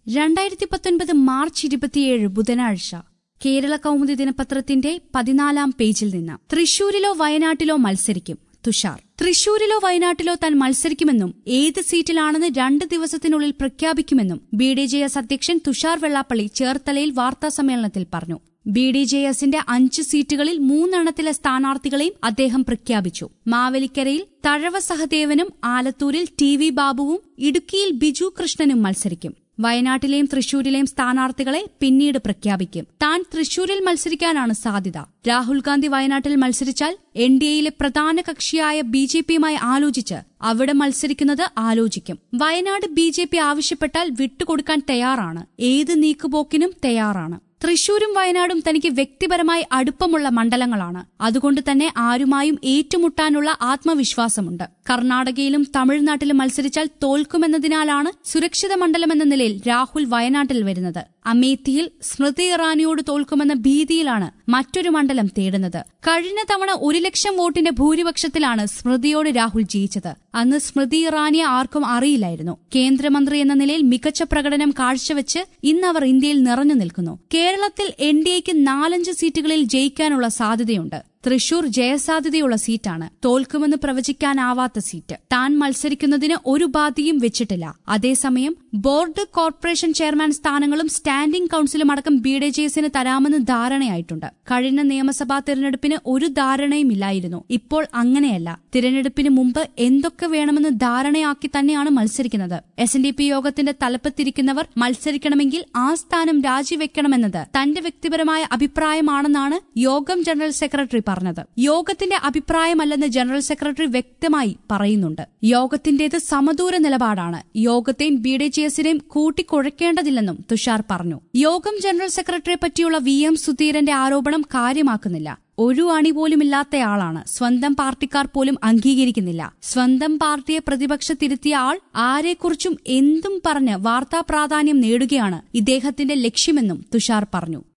രണ്ടായിരത്തി പത്തൊൻപത് മാർച്ച് ഇരുപത്തിയേഴ് ബുധനാഴ്ച കേരള കൗമുദി ദിനപത്രത്തിന്റെ പതിനാലാം പേജിൽ നിന്ന് തൃശൂരിലോ വയനാട്ടിലോ മത്സരിക്കും തുഷാർ തൃശൂരിലോ വയനാട്ടിലോ താൻ മത്സരിക്കുമെന്നും ഏത് സീറ്റിലാണെന്ന് രണ്ട് ദിവസത്തിനുള്ളിൽ പ്രഖ്യാപിക്കുമെന്നും ബി ഡി ജെ എസ് അധ്യക്ഷൻ തുഷാർ വെള്ളാപ്പള്ളി ചേർത്തലയിൽ വാർത്താസമ്മേളനത്തിൽ പറഞ്ഞു ബി ഡി ജെ എസിന്റെ അഞ്ച് സീറ്റുകളിൽ മൂന്നെണ്ണത്തിലെ സ്ഥാനാർത്ഥികളെയും അദ്ദേഹം പ്രഖ്യാപിച്ചു മാവേലിക്കരയിൽ തഴവ സഹദേവനും ആലത്തൂരിൽ ടി വി ബാബുവും ഇടുക്കിയിൽ ബിജു കൃഷ്ണനും മത്സരിക്കും വയനാട്ടിലെയും തൃശൂരിലെയും സ്ഥാനാർത്ഥികളെ പിന്നീട് പ്രഖ്യാപിക്കും താൻ തൃശൂരിൽ മത്സരിക്കാനാണ് സാധ്യത രാഹുൽ ഗാന്ധി വയനാട്ടിൽ മത്സരിച്ചാൽ എൻ ഡി എയിലെ പ്രധാന കക്ഷിയായ ബി ജെ പിയുമായി ആലോചിച്ച് അവിടെ മത്സരിക്കുന്നത് ആലോചിക്കും വയനാട് ബി ജെ പി ആവശ്യപ്പെട്ടാൽ വിട്ടുകൊടുക്കാൻ തയ്യാറാണ് ഏത് നീക്കുപോക്കിനും തയ്യാറാണ് തൃശൂരും വയനാടും തനിക്ക് വ്യക്തിപരമായി അടുപ്പമുള്ള മണ്ഡലങ്ങളാണ് അതുകൊണ്ട് തന്നെ ആരുമായും ഏറ്റുമുട്ടാനുള്ള ആത്മവിശ്വാസമുണ്ട് കർണാടകയിലും തമിഴ്നാട്ടിലും മത്സരിച്ചാൽ തോൽക്കുമെന്നതിനാലാണ് സുരക്ഷിത മണ്ഡലമെന്ന നിലയിൽ രാഹുൽ വയനാട്ടിൽ വരുന്നത് അമേത്തിയിൽ സ്മൃതി ഇറാനിയോട് തോൽക്കുമെന്ന ഭീതിയിലാണ് മറ്റൊരു മണ്ഡലം തേടുന്നത് കഴിഞ്ഞ തവണ ഒരു ലക്ഷം വോട്ടിന്റെ ഭൂരിപക്ഷത്തിലാണ് സ്മൃതിയോട് രാഹുൽ ജയിച്ചത് അന്ന് സ്മൃതി ഇറാനിയെ ആർക്കും അറിയില്ലായിരുന്നു കേന്ദ്രമന്ത്രി എന്ന നിലയിൽ മികച്ച പ്രകടനം കാഴ്ചവെച്ച് ഇന്നവർ ഇന്ത്യയിൽ നിറഞ്ഞു നിൽക്കുന്നു കേരളത്തിൽ എൻ ഡി എക്ക് നാലഞ്ച് സീറ്റുകളിൽ ജയിക്കാനുള്ള സാധ്യതയുണ്ട് തൃശൂർ ജയസാധ്യതയുള്ള സീറ്റാണ് തോൽക്കുമെന്ന് പ്രവചിക്കാനാവാത്ത സീറ്റ് താൻ മത്സരിക്കുന്നതിന് ഒരു ബാധ്യയും വെച്ചിട്ടില്ല അതേസമയം ബോർഡ് കോർപ്പറേഷൻ ചെയർമാൻ സ്ഥാനങ്ങളും സ്റ്റാൻഡിംഗ് കൌൺസിലും അടക്കം ബി ഡി ജെ എസിന് തരാമെന്ന് ധാരണയായിട്ടുണ്ട് കഴിഞ്ഞ നിയമസഭാ തെരഞ്ഞെടുപ്പിന് ഒരു ധാരണയും ഇല്ലായിരുന്നു ഇപ്പോൾ അങ്ങനെയല്ല തിരഞ്ഞെടുപ്പിന് മുമ്പ് എന്തൊക്കെ വേണമെന്ന് ധാരണയാക്കി തന്നെയാണ് മത്സരിക്കുന്നത് എസ് എൻ ഡി പി യോഗത്തിന്റെ തലപ്പത്തിരിക്കുന്നവർ മത്സരിക്കണമെങ്കിൽ ആ സ്ഥാനം രാജിവെക്കണമെന്നത് തന്റെ വ്യക്തിപരമായ അഭിപ്രായമാണെന്നാണ് യോഗം ജനറൽ സെക്രട്ടറി പറഞ്ഞത് യോഗത്തിന്റെ അഭിപ്രായമല്ലെന്ന് ജനറൽ സെക്രട്ടറി വ്യക്തമായി പറയുന്നുണ്ട് യോഗത്തിന്റേത് സമദൂര നിലപാടാണ് യോഗത്തെയും ബി ഡി ജെ എസിനെയും കൂട്ടിക്കുഴയ്ക്കേണ്ടതില്ലെന്നും തുഷാർ പറഞ്ഞു യോഗം ജനറൽ സെക്രട്ടറിയെ പറ്റിയുള്ള വി എം സുധീരന്റെ ആരോപണം കാര്യമാക്കുന്നില്ല ഒരു അണി പോലുമില്ലാത്തയാളാണ് സ്വന്തം പാർട്ടിക്കാർ പോലും അംഗീകരിക്കുന്നില്ല സ്വന്തം പാർട്ടിയെ പ്രതിപക്ഷത്തിരുത്തിയ ആൾ ആരെക്കുറിച്ചും എന്തും പറഞ്ഞ് വാർത്താ പ്രാധാന്യം നേടുകയാണ് ഇദ്ദേഹത്തിന്റെ ലക്ഷ്യമെന്നും തുഷാർ പറഞ്ഞു